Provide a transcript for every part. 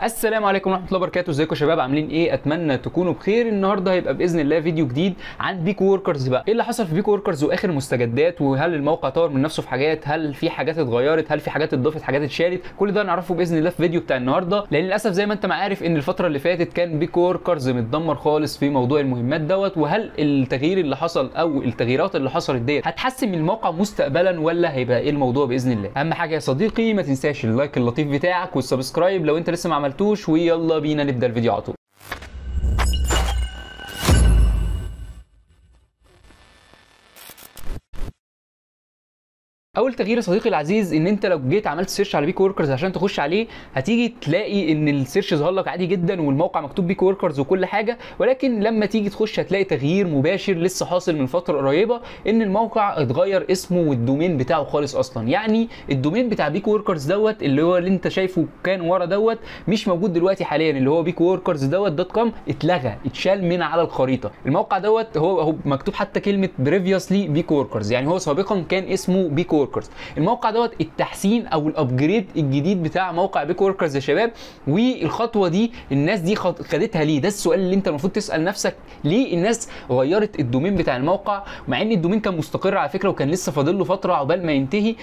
السلام عليكم ورحمه الله وبركاته ازيكم يا شباب عاملين ايه اتمنى تكونوا بخير النهارده هيبقى باذن الله فيديو جديد عن بيك وركرز بقى ايه اللي حصل في بيك وركرز واخر مستجدات وهل الموقع طور من نفسه في حاجات هل في حاجات اتغيرت هل في حاجات اتضافت حاجات اتشالت كل ده نعرفه باذن الله في فيديو بتاع النهارده لان للاسف زي ما انت ما عارف ان الفتره اللي فاتت كان بيك وركرز متدمر خالص في موضوع المهمات دوت وهل التغيير اللي حصل او التغييرات اللي حصلت ديت هتحسن من الموقع مستقبلا ولا هيبقى ايه الموضوع باذن الله اهم حاجه يا صديقي ما تنساش اللايك اللطيف بتاعك والسبسكرايب لو انت لسه ما عملتوش ويلا بينا نبدا الفيديو على طول اول تغيير يا صديقي العزيز ان انت لو جيت عملت سيرش على بيك وركرز عشان تخش عليه هتيجي تلاقي ان السيرش ظهر لك عادي جدا والموقع مكتوب بيك وركرز وكل حاجه ولكن لما تيجي تخش هتلاقي تغيير مباشر لسه حاصل من فتره قريبه ان الموقع اتغير اسمه والدومين بتاعه خالص اصلا يعني الدومين بتاع بيك وركرز دوت اللي هو اللي انت شايفه كان ورا دوت مش موجود دلوقتي حاليا اللي هو بيك وركرز دوت دوت كوم اتلغى اتشال من على الخريطه الموقع دوت هو هو مكتوب حتى كلمه بريفيوسلي بيك وركرز يعني هو سابقا كان اسمه بيك وركرز الموقع دوت التحسين او الابجريد الجديد بتاع موقع بيك وركرز يا شباب والخطوه دي الناس دي خد- خدتها ليه ده السؤال اللي انت المفروض تسال نفسك ليه الناس غيرت الدومين بتاع الموقع مع ان الدومين كان مستقر على فكره وكان لسه فاضل له فتره عقبال ما ينتهي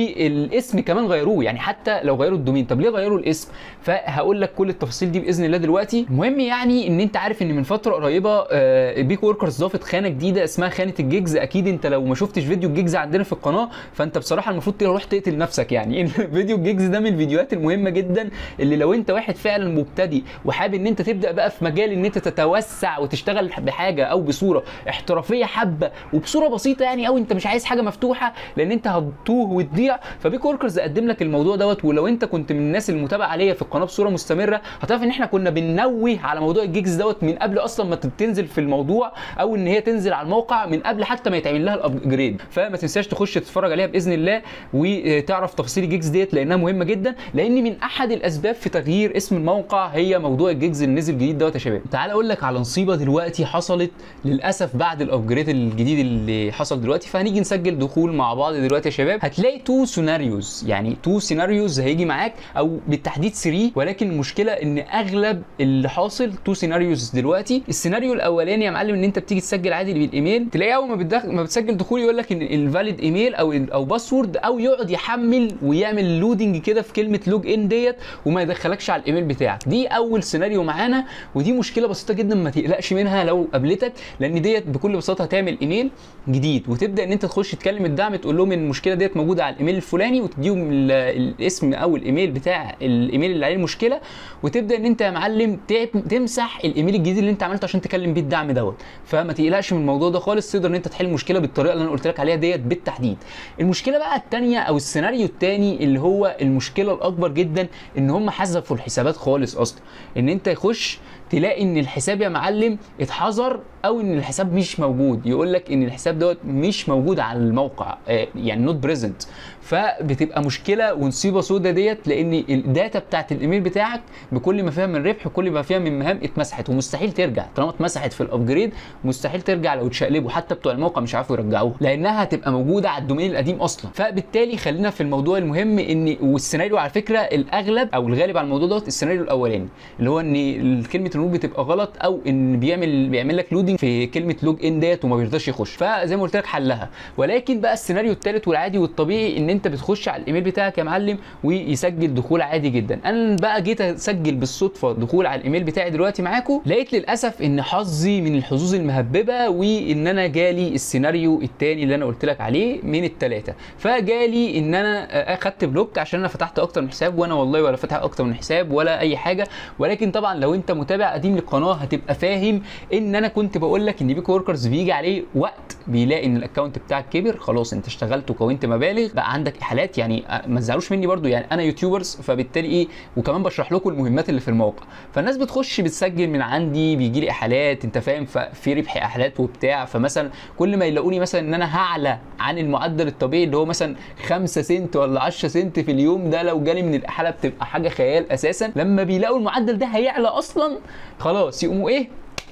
والاسم كمان غيروه يعني حتى لو غيروا الدومين طب ليه غيروا الاسم فهقول لك كل التفاصيل دي باذن الله دلوقتي المهم يعني ان انت عارف ان من فتره قريبه آه، بيك وركرز ضافت خانه جديده اسمها خانه الجيجز اكيد انت لو ما شفتش فيديو الجيجز عندنا في القناه فانت بصراحه المفروض تروح تقتل نفسك يعني ان فيديو الجيجز ده من الفيديوهات المهمه جدا اللي لو انت واحد فعلا مبتدئ وحابب ان انت تبدا بقى في مجال ان انت تتوسع وتشتغل بحاجه او بصوره احترافيه حبه وبصوره بسيطه يعني او انت مش عايز حاجه مفتوحه لان انت هتتوه وتضيع فبيك وركرز قدم لك الموضوع دوت ولو انت كنت من الناس المتابعه عليا في القناه بصوره مستمره هتعرف ان احنا كنا بننوه على موضوع الجيجز دوت من قبل اصلا ما تنزل في الموضوع او ان هي تنزل على الموقع من قبل حتى ما يتعمل لها الابجريد فما تنساش تخش تتفرج عليها باذن الله وتعرف تفاصيل الجيجز ديت لانها مهمه جدا لان من احد الاسباب في تغيير اسم الموقع هي موضوع الجيجز اللي نزل جديد دوت يا شباب تعال اقول لك على نصيبه دلوقتي حصلت للاسف بعد الابجريد الجديد اللي حصل دلوقتي فهنيجي نسجل دخول مع بعض دلوقتي يا شباب هتلاقي تو سيناريوز يعني تو سيناريوز هيجي معاك او بالتحديد 3 ولكن المشكله ان اغلب اللي حاصل تو سيناريوز دلوقتي السيناريو الاولاني يا معلم ان انت بتيجي تسجل عادي بالايميل تلاقي اول ما بتدخل ما بتسجل دخول يقول لك ان الفاليد ايميل او او باسورد او يقعد يحمل ويعمل لودنج كده في كلمه لوج ان ديت وما يدخلكش على الايميل بتاعك دي اول سيناريو معانا ودي مشكله بسيطه جدا ما تقلقش منها لو قابلتك لان ديت بكل بساطه هتعمل ايميل جديد وتبدا ان انت تخش تكلم الدعم تقول لهم ان المشكله ديت موجوده على الايميل الفلاني وتديهم ال- الاسم او الايميل بتاع الايميل اللي عليه المشكله وتبدا ان انت يا معلم ت- تمسح الايميل الجديد اللي انت عملته عشان تكلم بيه الدعم دوت فما تقلقش من الموضوع ده خالص تقدر ان انت تحل المشكله بالطريقه اللي انا قلت لك عليها ديت بالتحديد المشكله بقى الثانيه او السيناريو الثاني اللي هو المشكله الاكبر جدا ان هم حذفوا الحسابات خالص اصلا ان انت يخش تلاقي ان الحساب يا معلم اتحظر او ان الحساب مش موجود يقول لك ان الحساب دوت مش موجود على الموقع آه، يعني نوت بريزنت فبتبقى مشكله ونصيبه سودا ديت لان الداتا بتاعت الايميل بتاعك بكل ما فيها من ربح وكل ما فيها من مهام اتمسحت ومستحيل ترجع طالما اتمسحت في الابجريد مستحيل ترجع لو اتشقلبوا حتى بتوع الموقع مش عارفوا يرجعوها لانها هتبقى موجوده على الدومين القديم اصلا فبالتالي خلينا في الموضوع المهم ان والسيناريو على فكره الاغلب او الغالب على الموضوع دوت السيناريو الاولاني اللي هو ان كلمه النود بتبقى غلط او ان بيعمل بيعمل لك لودنج في كلمه لوج ان ديت وما بيرضاش يخش فزي ما قلت لك حلها ولكن بقى السيناريو الثالث والعادي والطبيعي ان انت بتخش على الايميل بتاعك يا معلم ويسجل دخول عادي جدا انا بقى جيت اسجل بالصدفه دخول على الايميل بتاعي دلوقتي معاكم لقيت للاسف ان حظي من الحظوظ المهببه وان انا جالي السيناريو الثاني اللي انا قلت لك عليه من الثلاثه فجالي ان انا اخدت بلوك عشان انا فتحت اكتر من حساب وانا والله ولا فاتح اكتر من حساب ولا اي حاجه ولكن طبعا لو انت متابع قديم للقناه هتبقى فاهم ان انا كنت بقول لك ان بيك وركرز بيجي عليه وقت بيلاقي ان الاكونت بتاعك كبر خلاص انت اشتغلت وكونت مبالغ بقى عندك احالات يعني ما تزعلوش مني برضو يعني انا يوتيوبرز فبالتالي ايه وكمان بشرح لكم المهمات اللي في الموقع فالناس بتخش بتسجل من عندي بيجي لي احالات انت فاهم ففي ربح احالات وبتاع فمثلا كل ما يلاقوني مثلا ان انا هعلى عن المعدل الطبيعي اللي هو مثلا 5 سنت ولا 10 سنت في اليوم ده لو جالي من الاحاله بتبقى حاجه خيال اساسا لما بيلاقوا المعدل ده هيعلى اصلا خلاص يقوموا ايه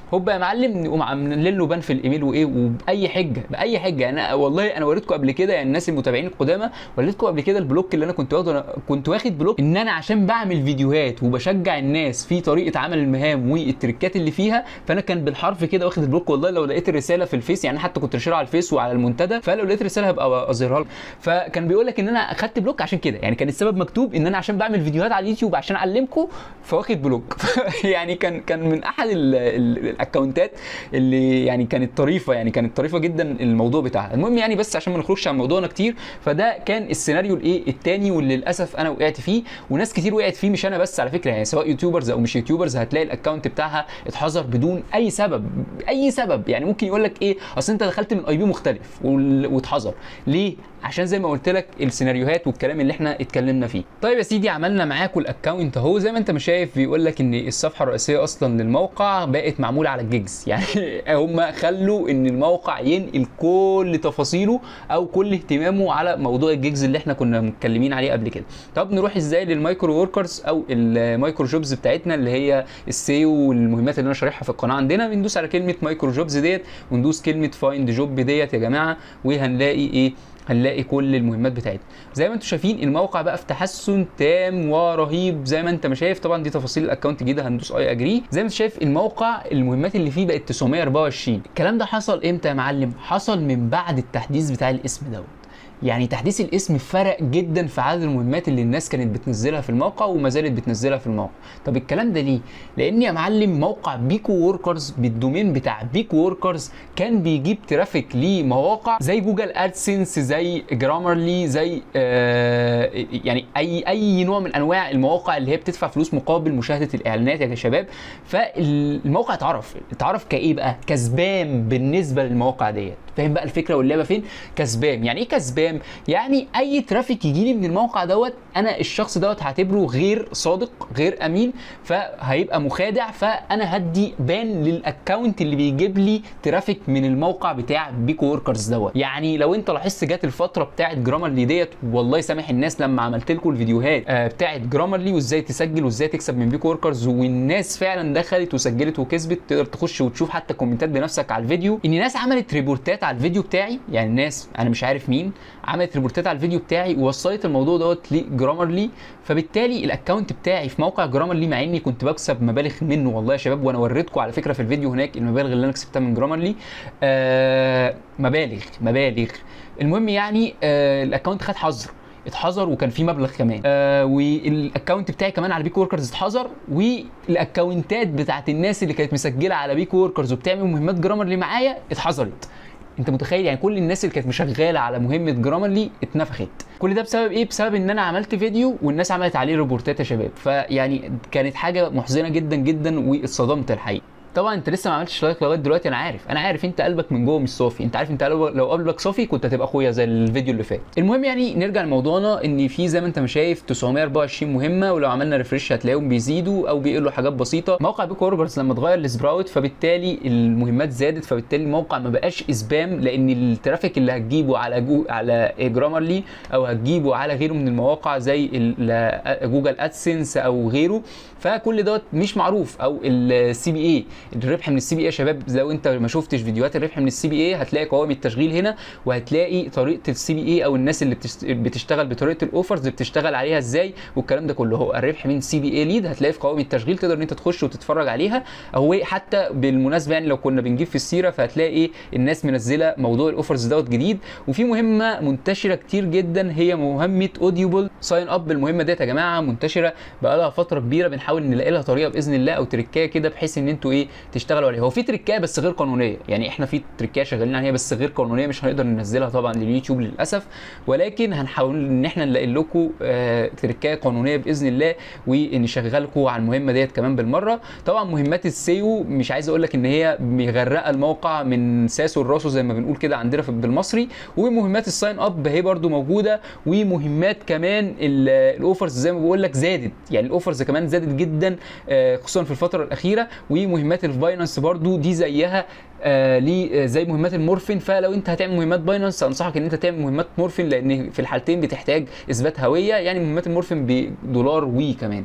هوبا يا معلم نقوم عاملين له بان في الايميل وايه وباي حجه باي حجه يعني انا والله انا وريتكم قبل كده يعني الناس المتابعين القدامى وريتكم قبل كده البلوك اللي انا كنت واخده أنا كنت واخد بلوك ان انا عشان بعمل فيديوهات وبشجع الناس في طريقه عمل المهام والتريكات اللي فيها فانا كان بالحرف كده واخد البلوك والله لو لقيت الرساله في الفيس يعني حتى كنت نشرها على الفيس وعلى المنتدى فلو لقيت رساله هبقى اظهرها لكم فكان بيقول لك ان انا اخدت بلوك عشان كده يعني كان السبب مكتوب ان انا عشان بعمل فيديوهات على اليوتيوب عشان اعلمكم فواخد بلوك يعني كان كان من احد ال- ال- الاكونتات اللي يعني كانت طريفه يعني كانت طريفه جدا الموضوع بتاعها المهم يعني بس عشان ما نخرجش عن موضوعنا كتير فده كان السيناريو الايه التاني واللي للاسف انا وقعت فيه وناس كتير وقعت فيه مش انا بس على فكره يعني سواء يوتيوبرز او مش يوتيوبرز هتلاقي الاكونت بتاعها اتحظر بدون اي سبب اي سبب يعني ممكن يقول لك ايه اصل انت دخلت من اي بي مختلف وال- واتحظر ليه عشان زي ما قلت لك السيناريوهات والكلام اللي احنا اتكلمنا فيه طيب يا سيدي عملنا معاكم الاكونت اهو زي ما انت ما شايف بيقول لك ان الصفحه الرئيسيه اصلا للموقع بقت معموله على الجيجز يعني هم خلوا ان الموقع ينقل كل تفاصيله او كل اهتمامه على موضوع الجيجز اللي احنا كنا متكلمين عليه قبل كده طب نروح ازاي للمايكرو وركرز او المايكرو جوبز بتاعتنا اللي هي السيو والمهمات اللي انا شارحها في القناه عندنا بندوس على كلمه مايكرو جوبز ديت وندوس كلمه فايند جوب ديت يا جماعه وهنلاقي ايه هنلاقي كل المهمات بتاعتنا زي ما انتم شايفين الموقع بقى في تحسن تام ورهيب زي ما انت ما شايف طبعا دي تفاصيل الاكونت الجديده هندوس اي اجري زي ما انت شايف الموقع المهمات اللي فيه بقت 924 الكلام ده حصل امتى يا معلم حصل من بعد التحديث بتاع الاسم دوت يعني تحديث الاسم فرق جدا في عدد المهمات اللي الناس كانت بتنزلها في الموقع وما زالت بتنزلها في الموقع طب الكلام ده ليه لان يا معلم موقع بيكو وركرز بالدومين بتاع بيكو وركرز كان بيجيب ترافيك لمواقع زي جوجل ادسنس زي جرامرلي زي آه يعني اي اي نوع من انواع المواقع اللي هي بتدفع فلوس مقابل مشاهده الاعلانات يا شباب فالموقع اتعرف اتعرف كايه بقى كسبان بالنسبه للمواقع ديت فاهم بقى الفكره واللعبه فين كسبان يعني ايه كسبان يعني اي ترافيك يجي لي من الموقع دوت انا الشخص دوت هعتبره غير صادق غير امين فهيبقى مخادع فانا هدي بان للاكونت اللي بيجيب لي ترافيك من الموقع بتاع بيكو وركرز دوت يعني لو انت لاحظت جت الفتره بتاعت جرامرلي ديت والله سامح الناس لما عملت لكم الفيديوهات آه، بتاعت جرامرلي وازاي تسجل وازاي تكسب من بيكو وركرز والناس فعلا دخلت وسجلت وكسبت تقدر تخش وتشوف حتى كومنتات بنفسك على الفيديو ان ناس عملت ريبورتات على الفيديو بتاعي يعني ناس انا مش عارف مين عملت ريبورتات على الفيديو بتاعي ووصلت الموضوع دوت لجرامرلي فبالتالي الاكونت بتاعي في موقع جرامرلي مع اني كنت بكسب مبالغ منه والله يا شباب وانا وريتكم على فكره في الفيديو هناك المبالغ اللي انا كسبتها من جرامرلي آه مبالغ مبالغ المهم يعني آه الاكونت خد حظر اتحظر وكان في مبلغ كمان آه والاكونت بتاعي كمان على بيك وركرز اتحظر والاكونتات بتاعت الناس اللي كانت مسجله على بيك وركرز وبتعمل مهمات جرامرلي معايا اتحظرت انت متخيل يعني كل الناس اللي كانت مشغله على مهمه جرامرلي اتنفخت كل ده بسبب ايه بسبب ان انا عملت فيديو والناس عملت عليه ريبورتات يا شباب فيعني كانت حاجه محزنه جدا جدا واتصدمت الحقيقه طبعا انت لسه ما عملتش لايك لغايه دلوقتي انا عارف انا عارف انت قلبك من جوه مش صافي انت عارف انت قلبك لو قلبك صافي كنت هتبقى اخويا زي الفيديو اللي فات المهم يعني نرجع لموضوعنا ان في زي ما انت ما شايف 924 مهمه ولو عملنا ريفرش هتلاقيهم بيزيدوا او بيقلوا حاجات بسيطه موقع بيك اورجرز لما اتغير لسبراوت فبالتالي المهمات زادت فبالتالي الموقع ما بقاش اسبام لان الترافيك اللي هتجيبه على جو على جرامرلي او هتجيبه على غيره من المواقع زي ال- جوجل ادسنس او غيره فكل دوت مش معروف او السي بي اي الربح من السي بي اي يا شباب لو انت ما شفتش فيديوهات الربح من السي بي اي هتلاقي قوائم التشغيل هنا وهتلاقي طريقه السي بي اي او الناس اللي بتشت- بتشتغل بطريقه الاوفرز بتشتغل عليها ازاي والكلام ده كله هو الربح من سي بي اي ليد هتلاقي في قوائم التشغيل تقدر ان انت تخش وتتفرج عليها او حتى بالمناسبه يعني لو كنا بنجيب في السيره فهتلاقي ايه الناس منزله موضوع الاوفرز دوت جديد وفي مهمه منتشره كتير جدا هي مهمه اوديوبل ساين اب المهمه ديت يا جماعه منتشره بقالها فتره كبيره بنحاول نلاقي لها طريقه باذن الله او تركايه كده بحيث ان انتوا ايه تشتغلوا عليها هو في تركايه بس غير قانونيه يعني احنا في تركايه شغالين عليها بس غير قانونيه مش هنقدر ننزلها طبعا لليوتيوب للاسف ولكن هنحاول ان احنا نلاقي لكم آه تركايه قانونيه باذن الله ونشغلكم على المهمه ديت كمان بالمره طبعا مهمات السيو مش عايز اقول لك ان هي مغرقه الموقع من ساسه لراسه زي ما بنقول كده عندنا في بالمصري ومهمات الساين اب هي برده موجوده ومهمات كمان ال- الاوفرز زي ما بقول لك زادت يعني الاوفرز كمان زادت جدا آه، خصوصا في الفتره الاخيره ومهمات الفاينانس برضو دي زيها آه ليه آه، زي مهمات المورفين فلو انت هتعمل مهمات باينانس انصحك ان انت تعمل مهمات مورفين لان في الحالتين بتحتاج اثبات هويه يعني مهمات المورفين بدولار وي كمان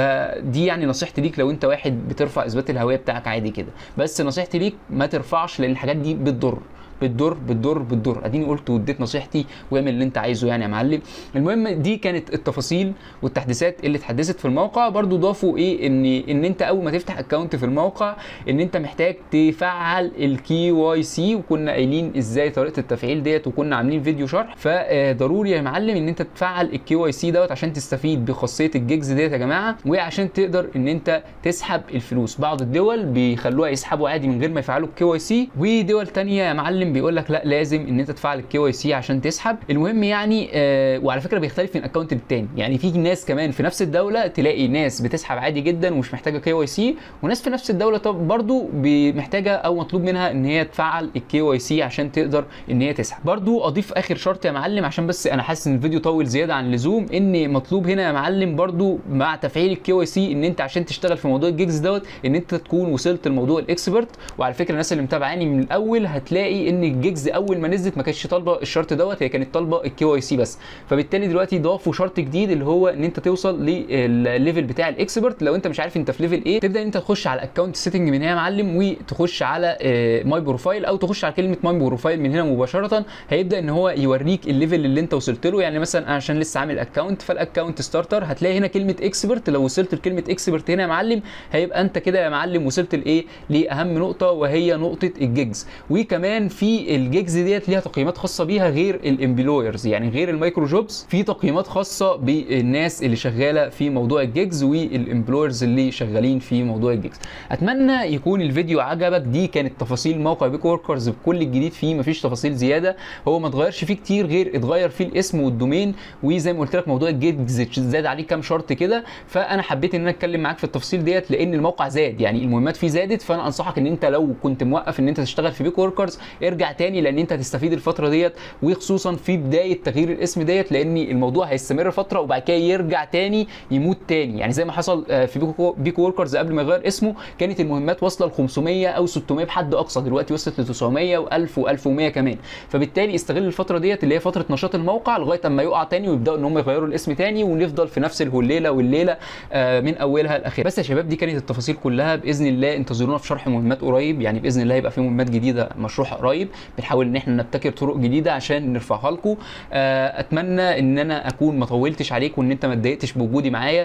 فدي يعني نصيحتي ليك لو انت واحد بترفع اثبات الهويه بتاعك عادي كده بس نصيحتي ليك ما ترفعش لان الحاجات دي بتضر بتضر بتضر بتضر اديني قلت واديت نصيحتي واعمل اللي انت عايزه يعني يا معلم المهم دي كانت التفاصيل والتحديثات اللي اتحدثت في الموقع برضو ضافوا ايه ان ان انت اول ما تفتح اكونت في الموقع ان انت محتاج تفعل الكي واي سي وكنا قايلين ازاي طريقه التفعيل ديت وكنا عاملين فيديو شرح فضروري يا معلم ان انت تفعل الكي واي سي دوت عشان تستفيد بخاصيه الجيجز ديت يا جماعه وعشان تقدر ان انت تسحب الفلوس بعض الدول بيخلوها يسحبوا عادي من غير ما يفعلوا الكي واي سي ودول تانية يا معلم بيقول لك لا لازم ان انت تفعل الكي واي سي عشان تسحب المهم يعني آه وعلى فكره بيختلف من اكونت للتاني يعني في ناس كمان في نفس الدوله تلاقي ناس بتسحب عادي جدا ومش محتاجه كي واي سي وناس في نفس الدوله طب برضو ب- محتاجه او مطلوب منها ان هي تفعل الكي واي سي عشان تقدر ان هي تسحب برضو اضيف اخر شرط يا معلم عشان بس انا حاسس ان الفيديو طول زياده عن اللزوم ان مطلوب هنا يا معلم برضو مع تفعيل الكي واي سي ان انت عشان تشتغل في موضوع الجيجز دوت ان انت تكون وصلت لموضوع الاكسبرت وعلى فكره الناس اللي متابعاني من الاول هتلاقي ان الجيجز اول ما نزلت ما كانتش طالبه الشرط دوت هي كانت طالبه الكي واي سي بس فبالتالي دلوقتي ضافوا شرط جديد اللي هو ان انت توصل للليفل بتاع الاكسبرت لو انت مش عارف انت في ليفل ايه تبدا ان انت تخش على الاكونت سيتنج من هنا يا معلم وتخش على ماي بروفايل او تخش على كلمه ماي بروفايل من هنا مباشره هيبدا ان هو يوريك الليفل اللي انت وصلت له يعني مثلا انا عشان لسه عامل اكونت فالاكونت ستارتر هتلاقي هنا كلمه اكسبرت لو وصلت لكلمه اكسبرت هنا يا معلم هيبقى انت كده يا معلم وصلت لايه لاهم نقطه وهي نقطه الجيجز وكمان في الجيجز ديت ليها تقييمات خاصه بيها غير الامبلويرز يعني غير المايكرو جوبز في تقييمات خاصه بالناس اللي شغاله في موضوع الجيجز والامبلويرز اللي شغالين في موضوع الجيجز اتمنى يكون الفيديو عجبك دي كانت تفاصيل موقع بيك وركرز بكل الجديد فيه مفيش تفاصيل زياده هو ما اتغيرش فيه كتير غير اتغير فيه الاسم والدومين وزي ما قلت لك موضوع الجيجز زاد عليه كام شرط كده فانا حبيت ان انا اتكلم معاك في التفاصيل ديت لان الموقع زاد يعني المهمات فيه زادت فانا انصحك ان انت لو كنت موقف ان انت تشتغل في بيك وركرز ارجع تاني لان انت هتستفيد الفتره ديت وخصوصا في بدايه تغيير الاسم ديت لان الموضوع هيستمر فتره وبعد كده يرجع تاني يموت تاني يعني زي ما حصل آه، في بيكو بيك وركرز قبل ما يغير اسمه كانت المهمات واصله ل 500 او 600 بحد اقصى دلوقتي وصلت ل 900 و1000 و1100 كمان فبالتالي استغل الفتره ديت اللي هي فتره نشاط الموقع لغايه اما يقع تاني ويبداوا ان هم يغيروا الاسم تاني ونفضل في نفس الهليله والليله آه، من اولها لاخرها بس يا شباب دي كانت التفاصيل كلها باذن الله انتظرونا في شرح مهمات قريب يعني باذن الله هيبقى في مهمات جديده مشروحه قريب بنحاول ان احنا نبتكر طرق جديده عشان نرفعها لكم آه، اتمنى ان انا اكون ما طولتش عليك وان انت ما اتضايقتش بوجودي معايا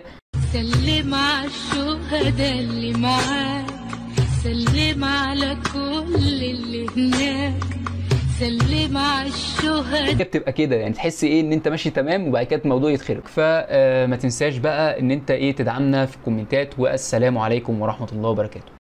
سلم على الشهداء اللي معاك سلم على كل اللي هناك سلم على الشهداء هي بتبقى كده يعني تحس ايه ان انت ماشي تمام وبعد كده الموضوع يتخرج فما تنساش بقى ان انت ايه تدعمنا في الكومنتات والسلام عليكم ورحمه الله وبركاته